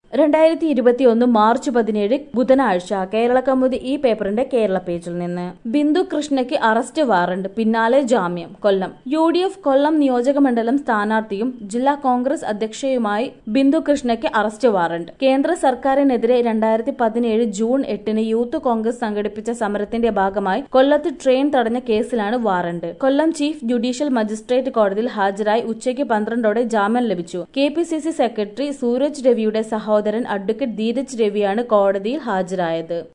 രണ്ടായിരത്തി ഇരുപത്തിയൊന്ന് മാർച്ച് പതിനേഴ് ബുധനാഴ്ച കേരള കൗമുദി ഈ പേപ്പറിന്റെ കേരള പേജിൽ നിന്ന് ബിന്ദു കൃഷ്ണയ്ക്ക് അറസ്റ്റ് വാറണ്ട് പിന്നാലെ ജാമ്യം Kollam U D F Kollam നിയോജക മണ്ഡലം സ്ഥാനാർത്ഥിയും ജില്ലാ കോൺഗ്രസ് അധ്യക്ഷയുമായി ബിന്ദു കൃഷ്ണയ്ക്ക് അറസ്റ്റ് വാറണ്ട് കേന്ദ്ര സർക്കാരിനെതിരെ രണ്ടായിരത്തി പതിനേഴ് ജൂൺ എട്ടിന് യൂത്ത് കോൺഗ്രസ് സംഘടിപ്പിച്ച സമരത്തിന്റെ ഭാഗമായി കൊല്ലത്ത് ട്രെയിൻ തടഞ്ഞ കേസിലാണ് warrant Kollam chief judicial magistrate കോടതിയിൽ ഹാജരായി ഉച്ചയ്ക്ക് പന്ത്രണ്ടോടെ ജാമ്യം ലഭിച്ചു K P C C secretary Sooraj രവിയുടെ സഹോദരൻ അഡ്വക്കേറ്റ് ധീരജ് രവിയാണ് കോടതിയിൽ ഹാജരായത്